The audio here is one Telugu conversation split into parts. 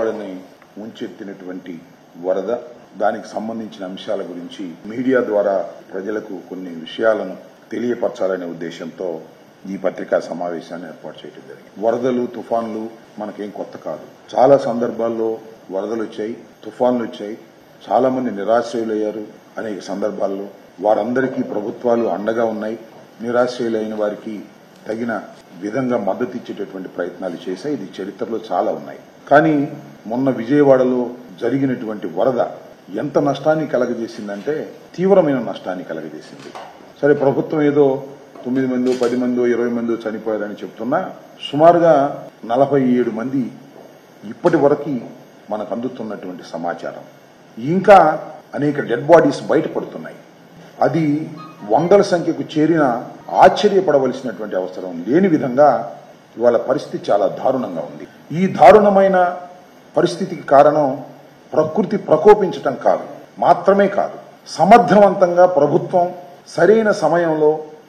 విజయవాడని ముంచెత్తినటువంటి వరద దానికి సంబంధించిన అంశాల గురించి మీడియా ద్వారా ప్రజలకు కొన్ని విషయాలను తెలియపరచాలనే ఉద్దేశంతో ఈ పత్రికా సమావేశాన్ని ఏర్పాటు చేయడం జరిగింది వరదలు తుఫాన్లు మనకేం కొత్త కాదు చాలా సందర్భాల్లో వరదలు వచ్చాయి తుఫాన్లు వచ్చాయి చాలా మంది నిరాశ్రయులయ్యారు అనేక సందర్భాల్లో వారందరికీ ప్రభుత్వాలు అండగా ఉన్నాయి నిరాశ్రయులైన వారికి తగిన విధంగా మద్దతు ఇచ్చేటటువంటి ప్రయత్నాలు చేశాయి ఇది చరిత్రలో చాలా ఉన్నాయి కానీ మొన్న విజయవాడలో జరిగినటువంటి వరద ఎంత నష్టాన్ని కలగజేసిందంటే తీవ్రమైన నష్టాన్ని కలగజేసింది సరే ప్రభుత్వం ఏదో తొమ్మిది మంది పది మంది ఇరవై మంది చనిపోయారని చెప్తున్నా సుమారుగా నలభై ఏడు మంది ఇప్పటి వరకు మనకు అందుతున్నటువంటి సమాచారం ఇంకా అనేక డెడ్ బాడీస్ బయటపడుతున్నాయి అది వందల సంఖ్యకు చేరిన ఆశ్చర్యపడవలసినటువంటి అవసరం లేని విధంగా ఇవాళ పరిస్థితి చాలా దారుణంగా ఉంది ఈ దారుణమైన పరిస్థితికి కారణం ప్రకృతి ప్రకోపించటం కాదు మాత్రమే కాదు సమర్థవంతంగా ప్రభుత్వం సరైన సమయంలో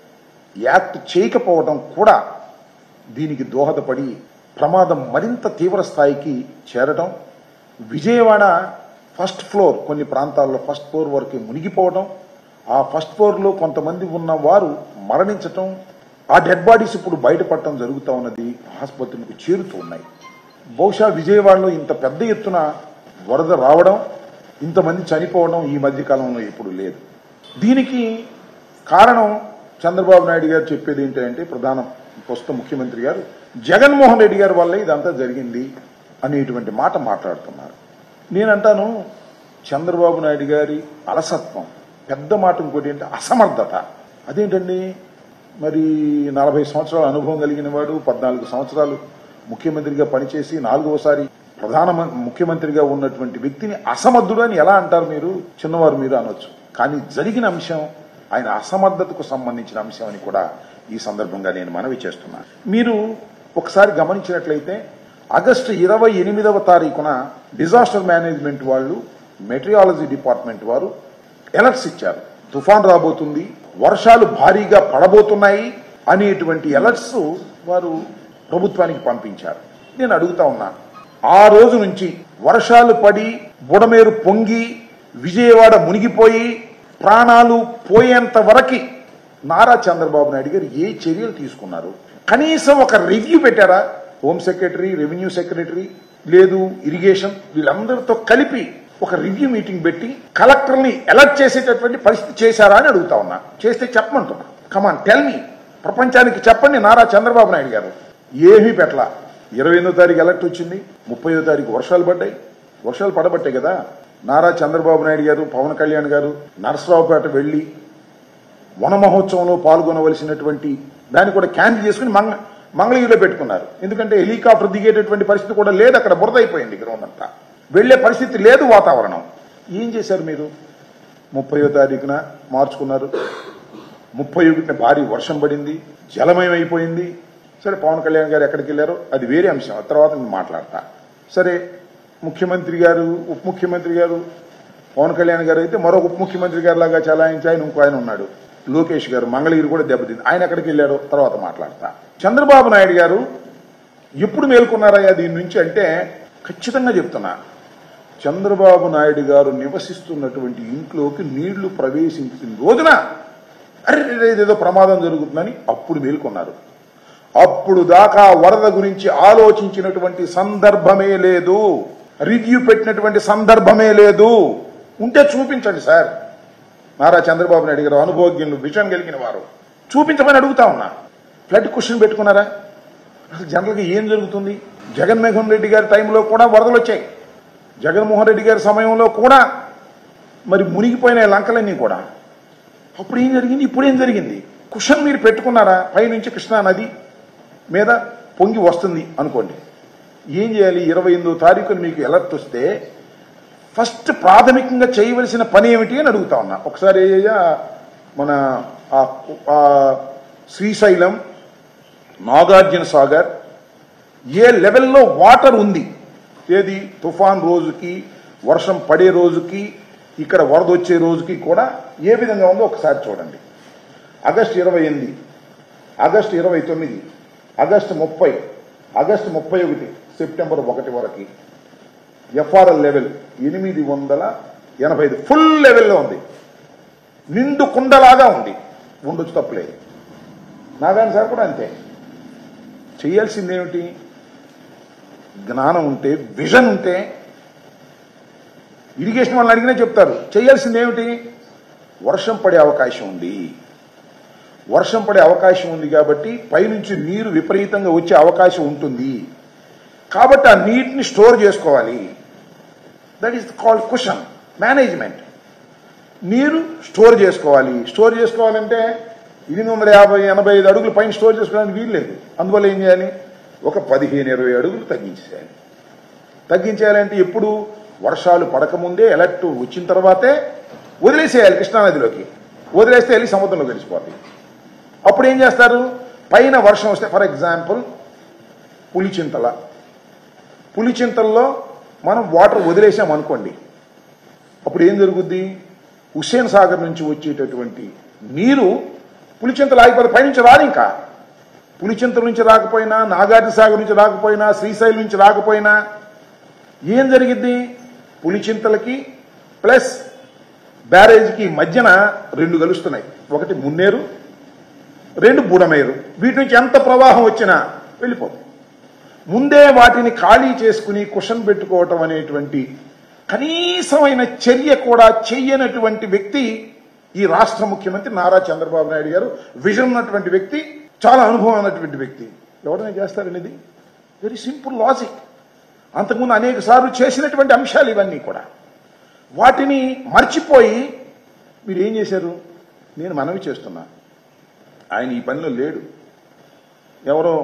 యాక్ట్ చేయకపోవడం కూడా దీనికి దోహదపడి ప్రమాదం మరింత తీవ్ర స్థాయికి చేరటం విజయవాడ ఫస్ట్ ఫ్లోర్ కొన్ని ప్రాంతాల్లో ఫస్ట్ ఫ్లోర్ వరకు మునిగిపోవడం ఆ ఫస్ట్ ఫ్లోర్లో కొంతమంది ఉన్న వారు మరణించటం ఆ డెడ్ బాడీస్ ఇప్పుడు బయటపడటం జరుగుతూ ఉన్నది ఆసుపత్రులకు చేరుతూ ఉన్నాయి బహుశా విజయవాడలో ఇంత పెద్ద ఎత్తున వరద రావడం ఇంతమంది చనిపోవడం ఈ మధ్య కాలంలో ఎప్పుడు లేదు దీనికి కారణం చంద్రబాబు నాయుడు గారు చెప్పేది ఏంటంటే ప్రధాన ప్రస్తుత ముఖ్యమంత్రి గారు జగన్మోహన్ రెడ్డి గారి వల్లే ఇదంతా జరిగింది అనేటువంటి మాట మాట్లాడుతున్నారు నేనంటాను చంద్రబాబు నాయుడు గారి అలసత్వం పెద్ద మాట ఇంకోటి ఏంటి అసమర్థత అదేంటండి మరి నలభై సంవత్సరాల అనుభవం కలిగిన వాడు పద్నాలుగు సంవత్సరాలు ముఖ్యమంత్రిగా పనిచేసి నాలుగోసారి ప్రధాన ముఖ్యమంత్రిగా ఉన్నటువంటి వ్యక్తిని అసమర్థుడు అని ఎలా అంటారు మీరు చిన్నవారు మీరు అనొచ్చు కానీ జరిగిన అంశం ఆయన అసమర్థతకు సంబంధించిన అంశం అని కూడా ఈ సందర్భంగా నేను మనవి చేస్తున్నాను మీరు ఒకసారి గమనించినట్లయితే ఆగస్టు ఇరవై ఎనిమిదవ తారీఖున డిజాస్టర్ మేనేజ్మెంట్ వాళ్ళు మెటీరియాలజీ డిపార్ట్మెంట్ వారు ఎలర్ట్స్ ఇచ్చారు తుఫాన్ రాబోతుంది వర్షాలు భారీగా పడబోతున్నాయి అనేటువంటి ఎలర్ట్స్ వారు ప్రభుత్వానికి పంపించారు నేను అడుగుతా ఉన్నా ఆ రోజు నుంచి వర్షాలు పడి బుడమేరు పొంగి విజయవాడ మునిగిపోయి ప్రాణాలు పోయేంత వరకు నారా చంద్రబాబు నాయుడు గారు ఏ చర్యలు తీసుకున్నారు కనీసం ఒక రివ్యూ పెట్టారా హోమ్ సెక్రటరీ రెవెన్యూ సెక్రటరీ లేదు ఇరిగేషన్ వీళ్ళందరితో కలిపి ఒక రివ్యూ మీటింగ్ పెట్టి కలెక్టర్ని అలర్ట్ చేసేటటువంటి పరిస్థితి చేశారా అని అడుగుతా ఉన్నా చేస్తే చెప్పమంటున్నా కమాన్ టెల్ మీ ప్రపంచానికి చెప్పండి నారా చంద్రబాబు నాయుడు గారు ఏమీ పెట్టలా ఇరవై ఎనిమిదో తారీఖు ఎలక్ట్ వచ్చింది ముప్పయో తారీఖు వర్షాలు పడ్డాయి వర్షాలు పడబట్టాయి కదా నారా చంద్రబాబు నాయుడు గారు పవన్ కళ్యాణ్ గారు నరసరావుపేట వెళ్లి వన మహోత్సవంలో పాల్గొనవలసినటువంటి దాన్ని కూడా క్యాన్సిల్ చేసుకుని మంగ మంగళగిరిలో పెట్టుకున్నారు ఎందుకంటే హెలికాప్టర్ దిగేటటువంటి పరిస్థితి కూడా లేదు అక్కడ బురద అయిపోయింది గ్రౌండ్ అంతా వెళ్లే పరిస్థితి లేదు వాతావరణం ఏం చేశారు మీరు ముప్పయో తారీఖున మార్చుకున్నారు ముప్పై ఒకటిన భారీ వర్షం పడింది జలమయం అయిపోయింది సరే పవన్ కళ్యాణ్ గారు ఎక్కడికి వెళ్ళారో అది వేరే అంశం ఆ తర్వాత నేను మాట్లాడతా సరే ముఖ్యమంత్రి గారు ఉప ముఖ్యమంత్రి గారు పవన్ కళ్యాణ్ గారు అయితే మరో ఉప ముఖ్యమంత్రి గారు లాగా చలాయించి ఆయన ఇంకో ఆయన ఉన్నాడు లోకేష్ గారు మంగళగిరి కూడా దెబ్బతింది ఆయన ఎక్కడికి వెళ్ళారో తర్వాత మాట్లాడతా చంద్రబాబు నాయుడు గారు ఎప్పుడు మేల్కొన్నారయ్యా దీని నుంచి అంటే ఖచ్చితంగా చెప్తున్నా చంద్రబాబు నాయుడు గారు నివసిస్తున్నటువంటి ఇంట్లోకి నీళ్లు ప్రవేశించిన రోజున అరే ఏదో ప్రమాదం జరుగుతుందని అప్పుడు మేల్కొన్నారు అప్పుడు దాకా వరద గురించి ఆలోచించినటువంటి సందర్భమే లేదు రివ్యూ పెట్టినటువంటి సందర్భమే లేదు ఉంటే చూపించండి సార్ నారా చంద్రబాబు నాయుడు గారు అనుభవజ్ఞులు విషయం కలిగిన వారు చూపించమని అడుగుతా ఉన్నా ఫ్లడ్ క్వశ్చన్ పెట్టుకున్నారా అసలు జనరల్గా ఏం జరుగుతుంది జగన్మోహన్ రెడ్డి గారి టైంలో కూడా వరదలు వచ్చాయి జగన్మోహన్ రెడ్డి గారి సమయంలో కూడా మరి మునిగిపోయిన లంకలన్నీ కూడా అప్పుడు ఏం జరిగింది ఇప్పుడు ఏం జరిగింది కుషన్ మీరు పెట్టుకున్నారా పైనుంచి కృష్ణా నది మీద పొంగి వస్తుంది అనుకోండి ఏం చేయాలి ఇరవై ఎనిమిదో తారీఖున మీకు ఎలర్ట్ వస్తే ఫస్ట్ ప్రాథమికంగా చేయవలసిన పని ఏమిటి అని అడుగుతా ఉన్నా ఒకసారి అయ్యా మన ఆ- ఆ శ్రీశైలం నాగార్జున సాగర్ ఏ లెవెల్లో వాటర్ ఉంది ఏది తుఫాన్ రోజుకి వర్షం పడే రోజుకి ఇక్కడ వరద వచ్చే రోజుకి కూడా ఏ విధంగా ఉందో ఒకసారి చూడండి ఆగస్టు ఇరవై ఎనిమిది ఆగస్టు ఇరవై తొమ్మిది ఆగస్టు ముప్పై ఆగస్టు ముప్పై ఒకటి సెప్టెంబర్ ఒకటి వరకు ఎఫ్ఆర్ఎల్ లెవెల్ ఎనిమిది వందల ఎనభై ఐదు ఫుల్ లెవెల్లో ఉంది నిండు కుండలాగా ఉంది ఉండొచ్చు తప్పలేదు నాగార్జున సార్ కూడా అంతే చేయాల్సిందేమిటి జ్ఞానం ఉంటే విజన్ ఉంటే ఇరిగేషన్ వాళ్ళని అడిగినా చెప్తారు చేయాల్సిందేమిటి వర్షం పడే అవకాశం ఉంది వర్షం పడే అవకాశం ఉంది కాబట్టి పైనుంచి నీరు విపరీతంగా వచ్చే అవకాశం ఉంటుంది కాబట్టి ఆ నీటిని స్టోర్ చేసుకోవాలి that is called question management నీరు స్టోర్ చేసుకోవాలి స్టోర్ చేసుకోవాలంటే ఎనిమిది వందల యాభై ఎనభై ఐదు అడుగులు పైన స్టోర్ చేసుకోవడానికి వీలు లేదు అందువల్ల ఏం చేయాలి ఒక పదిహేను ఇరవై అడుగులు తగ్గించేయాలి తగ్గించేయాలంటే ఎప్పుడు వర్షాలు పడకముందే ఎలర్ట్ వచ్చిన తర్వాతే వదిలేసేయాలి కృష్ణానదిలోకి వదిలేస్తే వెళ్ళి సముద్రంలో కలిసిపోతాయి అప్పుడు ఏం చేస్తారు పైన వర్షం వస్తే ఫర్ ఎగ్జాంపుల్ పులిచింతల పులిచింతల్లో మనం వాటర్ వదిలేసాం అనుకోండి అప్పుడు ఏం జరుగుద్ది హుస్సేన్ సాగర్ నుంచి వచ్చేటటువంటి నీరు పులిచింతలు ఆగిపోతే పైనుంచి రాదు ఇంకా పులిచింతల నుంచి రాకపోయినా నాగార్జున సాగర్ నుంచి రాకపోయినా శ్రీశైలం నుంచి రాకపోయినా ఏం జరిగిద్ది పులిచింతలకి ప్లస్ బ్యారేజ్కి మధ్యన రెండు కలుస్తున్నాయి ఒకటి మున్నేరు రెండు బుడమేరు వీటి నుంచి ఎంత ప్రవాహం వచ్చినా వెళ్ళిపోతుంది ముందే వాటిని ఖాళీ చేసుకుని కుషన్ పెట్టుకోవటం అనేటువంటి కనీసమైన చర్య కూడా చెయ్యనటువంటి వ్యక్తి ఈ రాష్ట్ర ముఖ్యమంత్రి నారా చంద్రబాబు నాయుడు గారు విజన్ ఉన్నటువంటి వ్యక్తి చాలా అనుభవం ఉన్నటువంటి వ్యక్తి ఎవరైనా చేస్తారండి ఇది వెరీ సింపుల్ లాజిక్ అంతకుముందు అనేక సార్లు చేసినటువంటి అంశాలు ఇవన్నీ కూడా వాటిని మర్చిపోయి మీరు ఏం చేశారు నేను మనవి చేస్తున్నా ఆయన ఈ పనిలో లేడు ఎవరో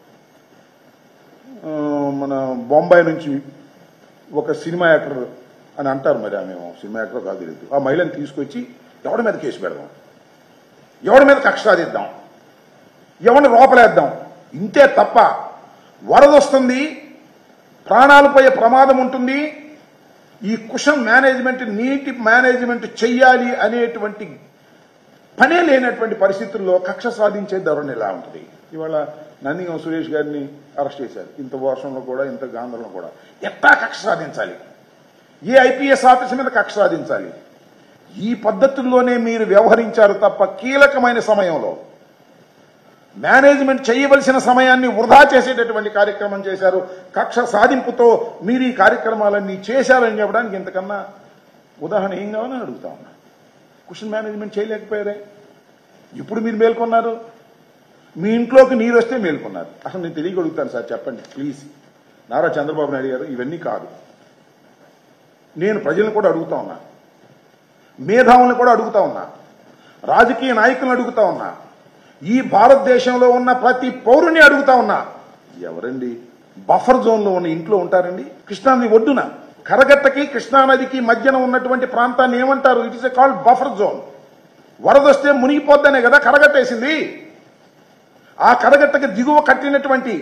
ఆ, మన బొంబాయి నుంచి ఒక సినిమా యాక్టర్ అని అంటారు మరి ఆమె సినిమా యాక్టర్ కాదు తెలియదు ఆ మహిళను తీసుకొచ్చి ఎవడి మీద కేసు పెడదాం ఎవడి మీద కక్ష సాధిద్దాం ఎవరిని లోపలేద్దాం ఇంతే తప్ప వరద వస్తుంది ప్రాణాలు పోయే ప్రమాదం ఉంటుంది ఈ కుషన్ మేనేజ్మెంట్ నీటి మేనేజ్మెంట్ చెయ్యాలి అనేటువంటి పనే లేనటువంటి పరిస్థితుల్లో కక్ష సాధించే ధోరణి ఎలా ఉంటుంది ఇవాళ నందిగం సురేష్ గారిని అరెస్ట్ చేశారు ఇంత వర్షంలో కూడా ఇంత గాంధంలో కూడా ఎట్టా కక్ష సాధించాలి ఏ ఐపీఎస్ ఆఫీసర్ మీద కక్ష సాధించాలి ఈ పద్ధతుల్లోనే మీరు వ్యవహరించారు తప్ప కీలకమైన సమయంలో మేనేజ్మెంట్ చేయవలసిన సమయాన్ని వృధా చేసేటటువంటి కార్యక్రమం చేశారు కక్ష సాధింపుతో మీరు ఈ కార్యక్రమాలన్నీ చేశారని చెప్పడానికి ఇంతకన్నా ఉదాహరణ ఏం కావాలని అడుగుతా ఉన్నా క్వశ్చన్ మేనేజ్మెంట్ చేయలేకపోయారే ఇప్పుడు మీరు మేల్కొన్నారు మీ ఇంట్లోకి నీరు వస్తే మేల్కొన్నారు అసలు నేను తెలియగలుగుతాను సార్ చెప్పండి ప్లీజ్ నారా చంద్రబాబు నాయుడు గారు ఇవన్నీ కాదు నేను ప్రజలను కూడా అడుగుతా ఉన్నా మేధావులను కూడా అడుగుతా ఉన్నా రాజకీయ నాయకులను అడుగుతా ఉన్నా ఈ భారతదేశంలో ఉన్న ప్రతి పౌరుని అడుగుతా ఉన్నా ఎవరండి బఫర్ జోన్ లో ఉన్న ఇంట్లో ఉంటారండి కృష్ణానది ఒడ్డున కరగట్టకి కృష్ణానదికి మధ్యన ఉన్నటువంటి ప్రాంతాన్ని ఏమంటారు it is a called buffer zone వరదొస్తే మునిగిపోద్దనే కదా కరగట్టేసింది ఆ కరగట్టకి దిగువ కట్టినటువంటి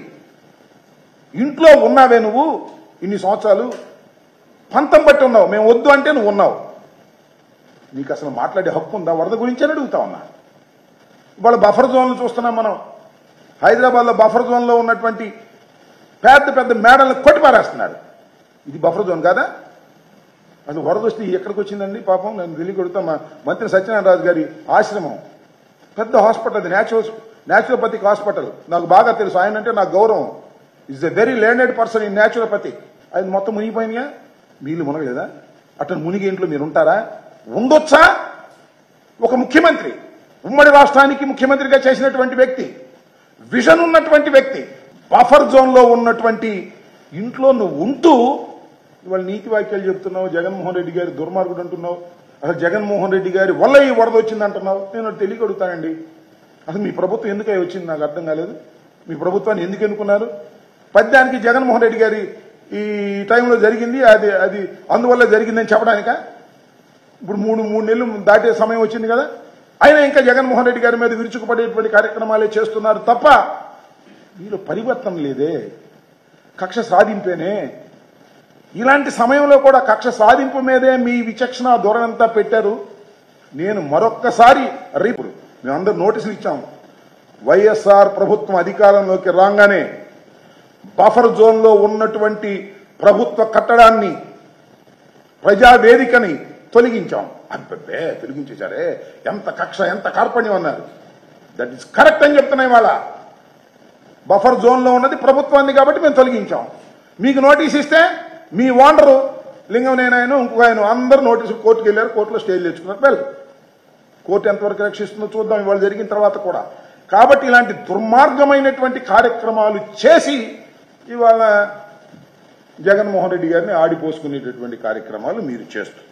ఇంట్లో ఉన్నావే నువ్వు ఇన్ని సంవత్సరాలు పంతం బట్టి ఉన్నావు మేము వద్దు అంటే నువ్వు ఉన్నావు నీకు అసలు మాట్లాడే హక్కు ఉందా వరద గురించి అని అడుగుతా ఉన్నా ఇవాళ బఫర్ జోన్లు చూస్తున్నాం మనం హైదరాబాద్లో బఫర్ జోన్లో ఉన్నటువంటి పెద్ద పెద్ద మేడలను కొట్టిపారేస్తున్నారు ఇది బఫర్ జోన్ కాదా అసలు వరద వస్తే ఎక్కడికి వచ్చిందండి పాపం నేను ఢిల్లీ కొడుతా మా మంత్రి సత్యనారాయణ రాజు గారి ఆశ్రమం పెద్ద హాస్పిటల్ అది న్యాచురల్ న్యాచురోపతిక్ హాస్పిటల్ నాకు బాగా తెలుసు ఆయన అంటే నాకు గౌరవం is a very learned person in naturopathy ఆయన మొత్తం మునిగిపోయినాయా వీళ్ళు మునగలేదా అతను మునిగి ఇంట్లో మీరు ఉంటారా ఉండొచ్చా ఒక ముఖ్యమంత్రి ఉమ్మడి రాష్ట్రానికి ముఖ్యమంత్రిగా చేసినటువంటి వ్యక్తి విజన్ ఉన్నటువంటి వ్యక్తి బఫర్ జోన్ లో ఉన్నటువంటి ఇంట్లో నువ్వు ఉంటూ ఇవాళ నీతి వాక్యాలు చెప్తున్నావు జగన్మోహన్ రెడ్డి గారి దుర్మార్గుడు అంటున్నావు అసలు జగన్మోహన్ రెడ్డి గారి వల్ల ఈ వరద వచ్చింది అంటున్నావు నేను ఒకటి తెలియగడుగుతానండి అసలు మీ ప్రభుత్వం ఎందుకై వచ్చింది నాకు అర్థం కాలేదు మీ ప్రభుత్వాన్ని ఎందుకు ఎన్నుకున్నారు పద్యానికి జగన్మోహన్ రెడ్డి గారి ఈ టైంలో జరిగింది అది అది అందువల్ల జరిగిందని చెప్పడానికా ఇప్పుడు మూడు మూడు నెలలు దాటే సమయం వచ్చింది కదా అయినా ఇంకా జగన్మోహన్ రెడ్డి గారి మీద విరుచుకుపడేటువంటి కార్యక్రమాలే చేస్తున్నారు తప్ప వీళ్ళు పరివర్తన లేదే కక్ష సాధింపేనే ఇలాంటి సమయంలో కూడా కక్ష సాధింపు మీదే మీ విచక్షణ ధోరణంతా పెట్టారు నేను మరొక్కసారి రేపు మేమందరూ నోటీసులు ఇచ్చాం వైఎస్ఆర్ ప్రభుత్వం అధికారంలోకి రాగానే బఫర్ జోన్ లో ఉన్నటువంటి ప్రభుత్వ కట్టడాన్ని ప్రజావేదికని తొలగించాం అబ్బే తొలగించేశారే ఎంత కక్ష ఎంత కార్పణ్యం అన్నారు దట్ ఈస్ కరెక్ట్ అని చెప్తున్నాయి వాళ్ళ బఫర్ జోన్ లో ఉన్నది ప్రభుత్వాన్ని కాబట్టి మేము తొలగించాం మీకు నోటీస్ ఇస్తే మీ ఓనరు లింగం నేనాయన ఇంకొక ఆయన అందరూ నోటీసు కోర్టుకు వెళ్ళారు కోర్టులో స్టేజ్ తెచ్చుకున్నారు వెల్ కోర్టు ఎంతవరకు రక్షిస్తుందో చూద్దాం ఇవాళ జరిగిన తర్వాత కూడా కాబట్టి ఇలాంటి దుర్మార్గమైనటువంటి కార్యక్రమాలు చేసి ఇవాళ జగన్మోహన్ రెడ్డి గారిని ఆడిపోసుకునేటటువంటి కార్యక్రమాలు మీరు చేస్తున్నారు